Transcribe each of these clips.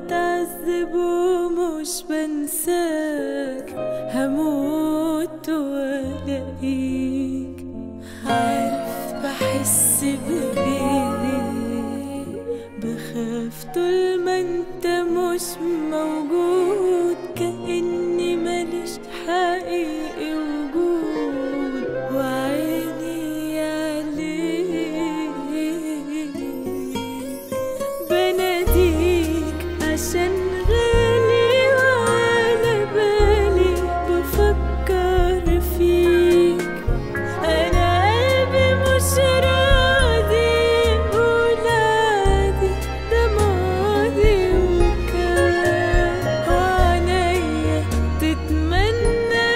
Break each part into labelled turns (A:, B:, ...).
A: بتعذب ومش بنساك هموت والاقيك عارف بحس بايه بخاف طول ما انت مش موجود كأني ماليش حقيقي وجود وعيني عليك بناديك عشان غالي وعلى بالي بفكر فيك انا قلبي مش راضي يقول عادي ده ماضي وكان وعينيا تتمنى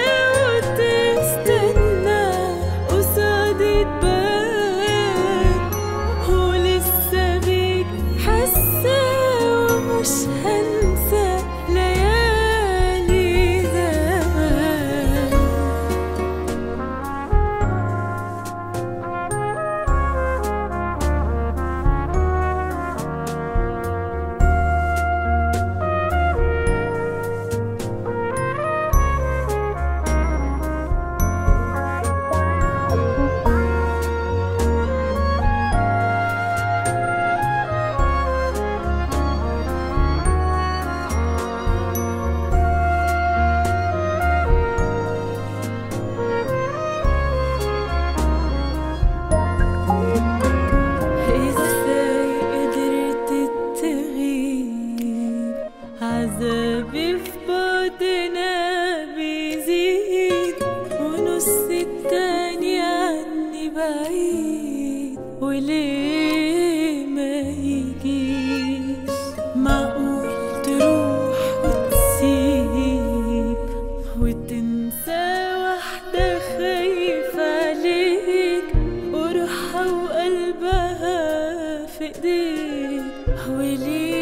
A: وتستنى قصادي تبان ولسه بيك حاسة ومش هنسى ليالي زمان ازاي قدرت تغيب عذابي في بعدنا بيزيد ونص التاني عني بعيد وليه ما يجيش معقول تروح وتسيب وتنسى واحدة خايفة عليك وروحها وقلبها في ايديك وليه